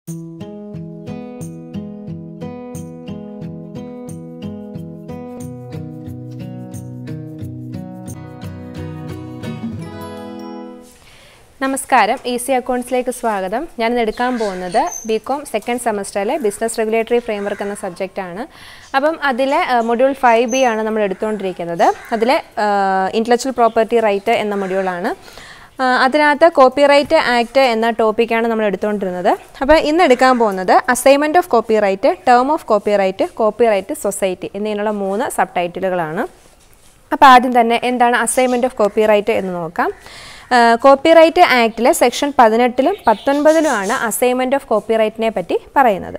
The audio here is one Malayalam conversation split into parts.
നമസ്കാരം ഈസി അക്കൗണ്ട്സിലേക്ക് സ്വാഗതം ഞാൻ ഇന്ന് എടുക്കാൻ പോകുന്നത് ബി കോം സെക്കൻഡ് സെമസ്റ്ററിലെ ബിസിനസ് റെഗുലേറ്ററി ഫ്രെയിംവർക്ക് എന്ന സബ്ജക്റ്റാണ് അപ്പം അതിലെ മൊഡ്യൂൾ ഫൈവ് ബി ആണ് നമ്മൾ എടുത്തുകൊണ്ടിരിക്കുന്നത് അതിലെ ഇൻ്റലക്ച്വൽ പ്രോപ്പർട്ടി റൈറ്റ് എന്ന മൊഡ്യൂളാണ് ആ, അതിനകത്ത് കോപ്പിറൈറ്റ് ആക്ട് എന്ന ടോപ്പിക്കാണ് നമ്മൾ എടുത്തുകൊണ്ടിരുന്നത് അപ്പോൾ ഇന്ന് എടുക്കാൻ പോകുന്നത് assignment of copyright term of copyright copyright society എന്നിങ്ങനെയുള്ള മൂന്ന് സബ് ടൈറ്റിലുകളാണ് അപ്പോൾ ആദ്യം തന്നെ എന്താണ് അസൈൻമെൻറ്റ് ഓഫ് കോപ്പിറൈറ്റ് എന്ന് നോക്കാം കോപ്പിറൈറ്റ് ആക്ടിലെ സെക്ഷൻ പതിനെട്ടിലും പത്തൊൻപതിലുമാണ് അസൈൻമെൻറ്റ് ഓഫ് കോപ്പിറൈറ്റിനെ പറ്റി പറയുന്നത്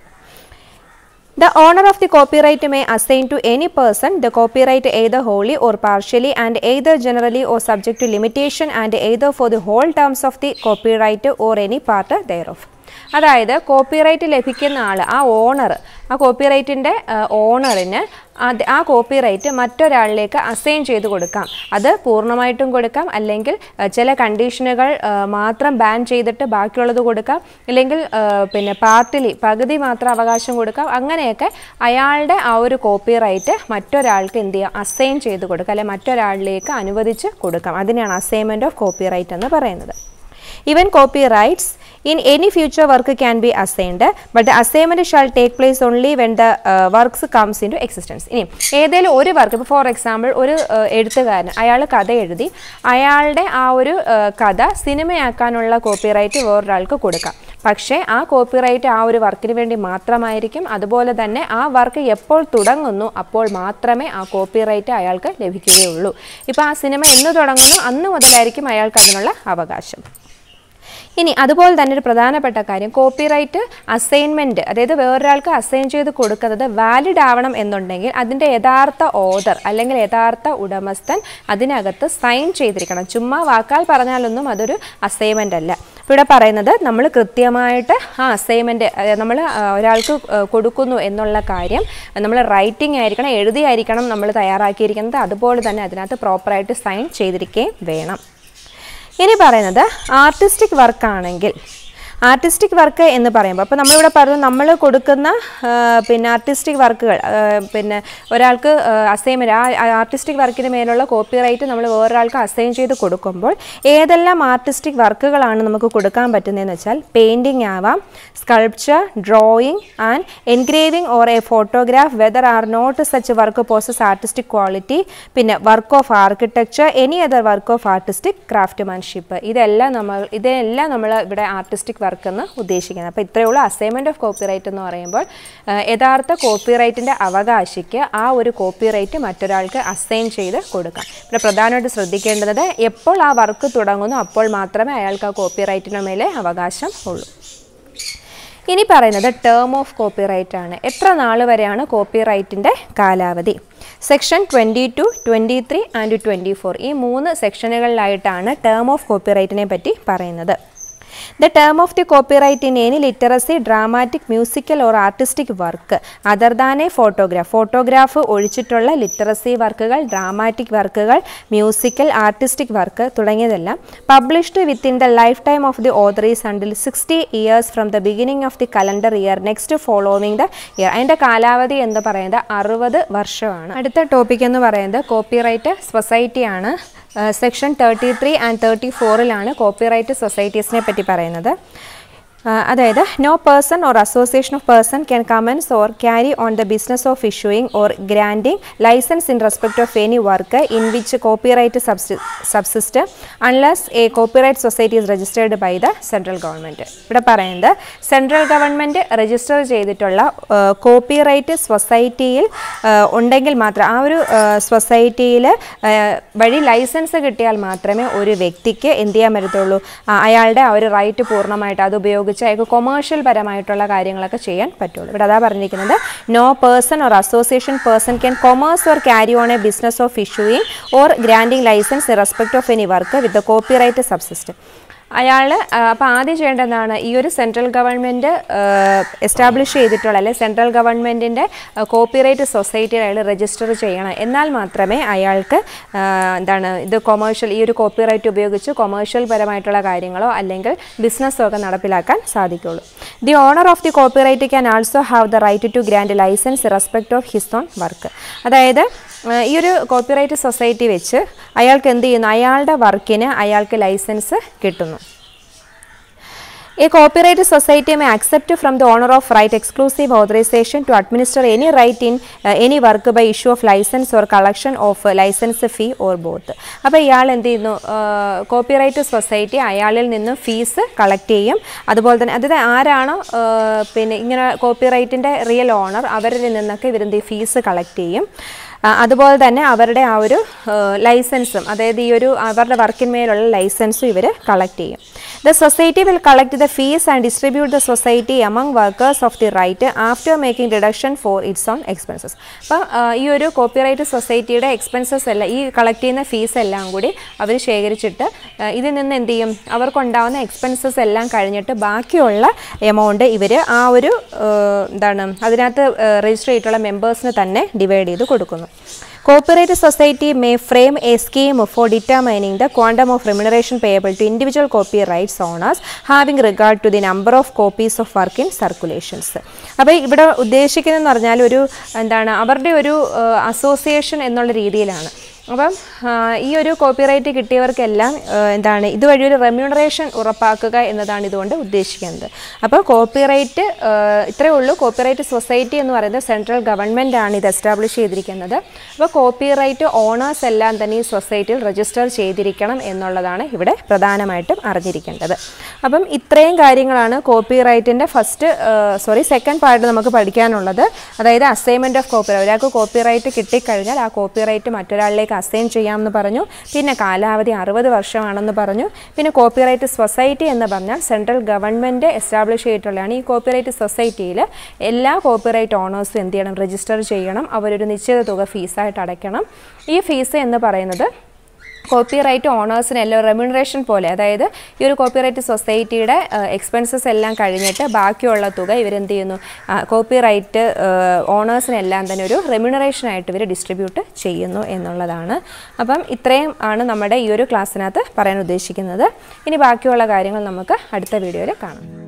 The owner of the copyright may assign to any person the copyright either wholly or partially and either generally or subject to limitation and either for the whole terms of the copyright or any part thereof. അതായത് കോപ്പിറൈറ്റ് ലഭിക്കുന്ന ആൾ ആ ഓണർ ആ കോപ്പിറൈറ്റിൻ്റെ ഓണറിന് അത് ആ കോപ്പിറൈറ്റ് മറ്റൊരാളിലേക്ക് അസൈൻ ചെയ്ത് കൊടുക്കാം അത് പൂർണ്ണമായിട്ടും കൊടുക്കാം അല്ലെങ്കിൽ അഹ്, ചില കണ്ടീഷനുകൾ അഹ്, മാത്രം ബാൻ ചെയ്തിട്ട് ബാക്കിയുള്ളത് കൊടുക്കാം ഇല്ലെങ്കിൽ അഹ്, പിന്നെ പാർട്ടിലി പകുതി മാത്രം അവകാശം കൊടുക്കാം അങ്ങനെയൊക്കെ അയാളുടെ ആ ഒരു കോപ്പിറൈറ്റ് മറ്റൊരാൾക്ക് എന്ത് ചെയ്യുക അസൈൻ ചെയ്ത് കൊടുക്കാം അല്ലെങ്കിൽ മറ്റൊരാളിലേക്ക് അനുവദിച്ച് കൊടുക്കാം അതിനെയാണ് അസൈൻമെൻറ്റ് ഓഫ് കോപ്പിറൈറ്റ് എന്ന് പറയുന്നത് Even copyrights in any future work can be assigned, but the assignment shall take place only when the uh, works comes into existence. ഇനി ഏതെങ്കിലും ഒരു വർക്ക് ഇപ്പോൾ ഫോർ എക്സാമ്പിൾ ഒരു uh, എഴുത്തുകാരൻ അയാൾ കഥ എഴുതി അയാളുടെ ആ ഒരു uh, കഥ സിനിമയാക്കാനുള്ള കോപ്പിറൈറ്റ് വേറൊരാൾക്ക് കൊടുക്കാം പക്ഷേ ആ കോപ്പിറൈറ്റ് ആ ഒരു വർക്കിന് വേണ്ടി മാത്രമായിരിക്കും അതുപോലെ തന്നെ ആ വർക്ക് എപ്പോൾ തുടങ്ങുന്നു അപ്പോൾ മാത്രമേ ആ കോപ്പിറൈറ്റ് അയാൾക്ക് ലഭിക്കുകയുള്ളൂ ഇപ്പോൾ ആ സിനിമ എന്ന് തുടങ്ങുന്നു അന്ന് മുതലായിരിക്കും അയാൾക്ക് അതിനുള്ള അവകാശം ഇനി അതുപോലെ തന്നെ ഒരു പ്രധാനപ്പെട്ട കാര്യം കോപ്പിറൈറ്റ് അസൈൻമെൻറ്റ് അതായത് വേറൊരാൾക്ക് അസൈൻ ചെയ്ത് കൊടുക്കുന്നത് വാലിഡ് ആവണം എന്നുണ്ടെങ്കിൽ അതിൻ്റെ യഥാർത്ഥ ഓദർ അല്ലെങ്കിൽ യഥാർത്ഥ ഉടമസ്ഥൻ അതിനകത്ത് സൈൻ ചെയ്തിരിക്കണം ചുമ്മാ വാക്കാൽ പറഞ്ഞാലൊന്നും അതൊരു അസൈൻമെൻ്റ് അല്ല ഇപ്പോൾ ഇവിടെ പറയുന്നത് നമ്മൾ കൃത്യമായിട്ട് ആ അസൈൻമെൻറ്റ് നമ്മൾ ഒരാൾക്ക് ആ, കൊടുക്കുന്നു എന്നുള്ള കാര്യം നമ്മൾ റൈറ്റിംഗ് ആയിരിക്കണം എഴുതിയായിരിക്കണം നമ്മൾ തയ്യാറാക്കിയിരിക്കുന്നത് അതുപോലെ തന്നെ അതിനകത്ത് പ്രോപ്പറായിട്ട് സൈൻ ചെയ്തിരിക്കുകയും വേണം ഇനി പറയുന്നത് ആർട്ടിസ്റ്റിക് വർക്കാണെങ്കിൽ ആർട്ടിസ്റ്റിക് വർക്ക് എന്ന് പറയുമ്പോൾ അപ്പോൾ നമ്മളിവിടെ പറഞ്ഞു നമ്മൾ കൊടുക്കുന്ന ആ, പിന്നെ ആർട്ടിസ്റ്റിക് വർക്കുകൾ ആ, പിന്നെ ഒരാൾക്ക് അസൈൻമെൻറ്റ് ആ ആർട്ടിസ്റ്റിക് വർക്കിന് മേലുള്ള കോപ്പിറൈറ്റ് നമ്മൾ വേറൊരാൾക്ക് അസൈൻ ചെയ്ത് കൊടുക്കുമ്പോൾ ഏതെല്ലാം ആർട്ടിസ്റ്റിക് വർക്കുകളാണ് നമുക്ക് കൊടുക്കാൻ പറ്റുന്നതെന്ന് വെച്ചാൽ പെയിൻറ്റിങ് ആവാം sculpture drawing and engraving or a photograph whether or not such work possess artistic quality പിന്നെ work of architecture any other work of artistic craftsmanship ഇതെല്ലാം നമ്മൾ ഇതെല്ലാം നമ്മൾ ഇവിടെ ആർട്ടിസ്റ്റിക് വർക്ക് എന്ന് ഉദ്ദേശിക്കുന്നത് അപ്പോൾ ഇത്രയേ ഉള്ളൂ അസൈൻമെൻറ്റ് ഓഫ് കോപ്പിറൈറ്റ് എന്ന് പറയുമ്പോൾ ആ, യഥാർത്ഥ കോപ്പിറൈറ്റിൻ്റെ അവകാശിക്ക് ആ ഒരു കോപ്പിറൈറ്റ് മറ്റൊരാൾക്ക് അസൈൻ ചെയ്ത് കൊടുക്കാം ഇവിടെ പ്രധാനമായിട്ട് ശ്രദ്ധിക്കേണ്ടത് എപ്പോൾ ആ വർക്ക് തുടങ്ങുന്നു അപ്പോൾ മാത്രമേ അയാൾക്ക് ആ കോപ്പിറൈറ്റിന് മേലെ അവകാശം ഉള്ളൂ ഇനി പറയുന്നത് ടേം ഓഫ് കോപ്പിറൈറ്റ് ആണ് എത്ര നാൾ വരെയാണ് കോപ്പിറൈറ്റിൻ്റെ കാലാവധി section twenty two twenty three and twenty four ഈ മൂന്ന് സെക്ഷനുകളിലായിട്ടാണ് ടേം ഓഫ് കോപ്പിറൈറ്റിനെ പറ്റി പറയുന്നത് the term of the copyright in any literacy dramatic musical or artistic work other than a photograph photograph ഒഴിച്ചിട്ടുള്ള ലിറ്ററസി വർക്കുകൾ ഡ്രാമാറ്റിക് വർക്കുകൾ മ്യൂസിക്കൽ ആർട്ടിസ്റ്റിക് വർക്ക് തുടങ്ങിയതെല്ലാം published within the life time of the author's until sixty years from the beginning of the calendar year next following the year അതിൻ്റെ കാലാവധി എന്ന് പറയുന്നത് അറുപത് വർഷമാണ് അടുത്ത ടോപ്പിക് എന്ന് പറയുന്നത് കോപ്പിറൈറ്റ് സൊസൈറ്റിയാണ് section thirty three and thirty ഫോറിലാണ് കോപ്പിറൈറ്റ് സൊസൈറ്റീസിനെ പറ്റി പറയുന്നത് ആ, അതായത് no person or association of person can commence or carry on the business of issuing or granting licence in respect of any work in which copyright subsist unless a copyright society is registered by the central government ഇവിടെ പറയുന്നത് സെൻട്രൽ ഗവൺമെൻറ് രജിസ്റ്റർ ചെയ്തിട്ടുള്ള കോപ്പിറൈറ്റ് സൊസൈറ്റിയിൽ ഉണ്ടെങ്കിൽ മാത്രം ആ ഒരു സൊസൈറ്റിയിൽ വഴി ലൈസൻസ് കിട്ടിയാൽ മാത്രമേ ഒരു വ്യക്തിക്ക് എന്ത് ചെയ്യാൻ പറ്റത്തുള്ളൂ ആ, അയാളുടെ ആ ഒരു റൈറ്റ് പൂർണ്ണമായിട്ട് അത് ഉപയോഗിച്ച് അയാൾക്ക് കൊമേഴ്ഷ്യൽ പരമായിട്ടുള്ള കാര്യങ്ങളൊക്കെ ചെയ്യാൻ പറ്റുള്ളൂ ഇവിടെ അതാ പറഞ്ഞിരിക്കുന്നത് no person or association person can commerce or carry on a business of issuing or granting licence respect of any work with copyright subsystem അയാൾ അപ്പോൾ ആദ്യം ചെയ്യേണ്ടത് എന്താണ് ഈ ഒരു സെൻട്രൽ ഗവൺമെൻറ് എസ്റ്റാബ്ലിഷ് ചെയ്തിട്ടുള്ള അല്ലെങ്കിൽ സെൻട്രൽ ഗവൺമെൻറ്റിൻ്റെ കോപ്പിറൈറ്റ് സൊസൈറ്റിയിൽ അയാൾ രജിസ്റ്റർ ചെയ്യണം എന്നാൽ മാത്രമേ അയാൾക്ക് ആ, എന്താണ് ഇത് കൊമേഴ്ഷ്യൽ ഈ ഒരു കോപ്പിറൈറ്റ് ഉപയോഗിച്ച് കൊമേഴ്ഷ്യൽ പരമായിട്ടുള്ള കാര്യങ്ങളോ അല്ലെങ്കിൽ ബിസിനസ്സോ ഒക്കെ നടപ്പിലാക്കാൻ സാധിക്കുള്ളൂ the owner of the copyright can also have the right to grant licence respect of his own work അതായത് ആ, ഈ ഒരു കോപ്പിറൈറ്റ് സൊസൈറ്റി വെച്ച് അയാൾക്ക് എന്ത് ചെയ്യുന്നു അയാളുടെ വർക്കിന് അയാൾക്ക് ലൈസൻസ് കിട്ടുന്നു A copyright society may accept from the owner of right exclusive authorization to administer any right in uh, any work by issue of license or collection of uh, license fee or both. അപ്പോൾ ഇയാൾ എന്ത് ചെയ്യുന്നു കോപ്പിറൈറ്റ് സൊസൈറ്റി അയാളിൽ നിന്ന് ഫീസ് കളക്ട് ചെയ്യും അതുപോലെ തന്നെ അതായത് ആരാണോ ആ, പിന്നെ ഇങ്ങനെ കോപ്പിറൈറ്റിൻ്റെ റിയൽ ഓണർ അവരിൽ നിന്നൊക്കെ ഇവരെന്ത് ഫീസ് കളക്ട് ചെയ്യും ആ, അതുപോലെ തന്നെ അവരുടെ ആ ഒരു ലൈസൻസും അതായത് ഈ ഒരു അവരുടെ വർക്കിന്മേലുള്ള ലൈസൻസും ഇവർ കളക്ട് ചെയ്യും the society will collect the fees and distribute the society among workers of the right after making deduction for its own expenses അപ്പോൾ ഈ ഒരു കോപ്പിറൈറ്റ് സൊസൈറ്റിയുടെ എക്സ്പെൻസസ് എല്ലാം ഈ കളക്ട് ചെയ്യുന്ന ഫീസ് എല്ലാം കൂടി അവർ ശേഖരിച്ചിട്ട് ആ, ഇതിൽ നിന്ന് എന്ത് ചെയ്യും അവർക്കുണ്ടാവുന്ന എക്സ്പെൻസസ് എല്ലാം കഴിഞ്ഞിട്ട് ബാക്കിയുള്ള എമൗണ്ട് ഇവർ ആ ഒരു ആ, എന്താണ് അതിനകത്ത് രജിസ്റ്റർ ചെയ്തിട്ടുള്ള മെമ്പേഴ്സിന് തന്നെ ഡിവൈഡ് ചെയ്ത് കൊടുക്കുന്നു corporate society may frame a scheme for determining the quantum of remuneration payable to individual copy rights owners having regard to the number of copies of work in circulations അപ്പോൾ ഇവിടെ ഉദ്ദേശിക്കുന്നതെന്ന് പറഞ്ഞാൽ ഒരു എന്താണ് അവരുടെ ഒരു അസോസിയേഷൻ എന്നുള്ള രീതിയിലാണ് അപ്പം ആ, ഈ ഒരു കോപ്പിറൈറ്റ് കിട്ടിയവർക്കെല്ലാം ആ, എന്താണ് ഇതുവഴി ഒരു റെമ്യൂണറേഷൻ ഉറപ്പാക്കുക എന്നതാണ് ഇതുകൊണ്ട് ഉദ്ദേശിക്കുന്നത് അപ്പോൾ കോപ്പിറൈറ്റ് ഇത്രയേ ഉള്ളൂ കോപ്പിറൈറ്റ് സൊസൈറ്റി എന്ന് പറയുന്നത് സെൻട്രൽ ഗവൺമെൻറ് ആണ് ഇത് എസ്റ്റാബ്ലിഷ് ചെയ്തിരിക്കുന്നത് അപ്പോൾ കോപ്പിറൈറ്റ് ഓണേഴ്സ് എല്ലാം തന്നെ ഈ സൊസൈറ്റിയിൽ രജിസ്റ്റർ ചെയ്തിരിക്കണം എന്നുള്ളതാണ് ഇവിടെ പ്രധാനമായിട്ടും അറിഞ്ഞിരിക്കേണ്ടത് അപ്പം ഇത്രയും കാര്യങ്ങളാണ് കോപ്പിറൈറ്റിൻ്റെ ഫസ്റ്റ് സോറി സെക്കൻഡ് പാർട്ട് നമുക്ക് പഠിക്കാനുള്ളത് അതായത് അസൈൻമെൻറ്റ് ഓഫ് കോപ്പിറൈറ്റ് ഒരാൾക്ക് കോപ്പിറൈറ്റ് കിട്ടിക്കഴിഞ്ഞാൽ ആ കോപ്പിറൈറ്റ് മറ്റൊരാളിലേക്ക് അസൈൻ ചെയ്യാമെന്ന് പറഞ്ഞു പിന്നെ കാലാവധി അറുപത് വർഷമാണെന്ന് പറഞ്ഞു പിന്നെ കോപ്പിറൈറ്റ് സൊസൈറ്റി എന്ന് പറഞ്ഞാൽ സെൻട്രൽ ഗവൺമെൻറ് എസ്റ്റാബ്ലിഷ് ചെയ്തിട്ടുള്ളതാണ് ഈ കോപ്പിറൈറ്റ് സൊസൈറ്റിയിൽ എല്ലാ കോപ്പിറൈറ്റ് ഓണേഴ്സും എന്ത് ചെയ്യണം രജിസ്റ്റർ ചെയ്യണം അവരൊരു നിശ്ചിത തുക ഫീസായിട്ട് അടയ്ക്കണം ഈ ഫീസ് എന്ന് പറയുന്നത് കോപ്പിറൈറ്റ് ഓണേഴ്സിന് എല്ലാം റെമ്യൂണറേഷൻ പോലെ അതായത് ഈ ഒരു കോപ്പിറൈറ്റ് സൊസൈറ്റിയുടെ എക്സ്പെൻസസ് എല്ലാം കഴിഞ്ഞിട്ട് ബാക്കിയുള്ള തുക ഇവരെന്ത് ചെയ്യുന്നു കോപ്പിറൈറ്റ് ഓണേഴ്സിനെല്ലാം തന്നെ ഒരു റെമ്യൂണറേഷനായിട്ട് ഇവർ ഡിസ്ട്രിബ്യൂട്ട് ചെയ്യുന്നു എന്നുള്ളതാണ് അപ്പം ഇത്രയും ആണ് നമ്മുടെ ഈ ഒരു ക്ലാസ്സിനകത്ത് പറയാൻ ഉദ്ദേശിക്കുന്നത് ഇനി ബാക്കിയുള്ള കാര്യങ്ങൾ നമുക്ക് അടുത്ത വീഡിയോയിൽ കാണാം